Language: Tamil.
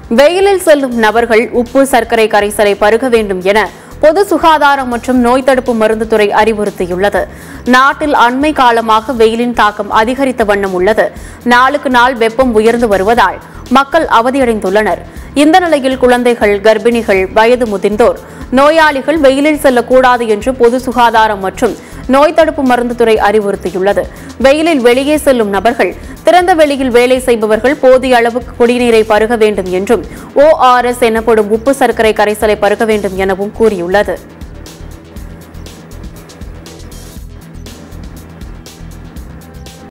வெயிலில் செல்லும் நபர்கள் உப்பு சர்க்கரை கரைசலை பருக வேண்டும் என பொது சுகாதாரம் மற்றும் நோய் தடுப்பு மருந்துத்துறை அறிவுறுத்தியுள்ளது நாட்டில் அண்மை காலமாக வெயிலின் தாக்கம் அதிகரித்த வண்ணம் உள்ளது நாளுக்கு நாள் வெப்பம் உயர்ந்து வருவதால் மக்கள் அவதியடைந்துள்ளனர் இந்த நிலையில் குழந்தைகள் கர்ப்பிணிகள் வயது முதிர்ந்தோர் நோயாளிகள் வெயிலில் செல்லக்கூடாது என்று பொது சுகாதாரம் மற்றும் நோய் தடுப்பு மருந்துத்துறை அறிவுறுத்தியுள்ளது வெயிலில் வெளியே செல்லும் நபர்கள் திறந்த வெளியில் வேலை செய்பவர்கள் போதிய அளவுக்கு குடிநீரை பருக வேண்டும் என்றும் ஓஆர்எஸ் எனப்படும் உப்பு சர்க்கரை கரைசலை பருக வேண்டும் எனவும் கூறியுள்ளது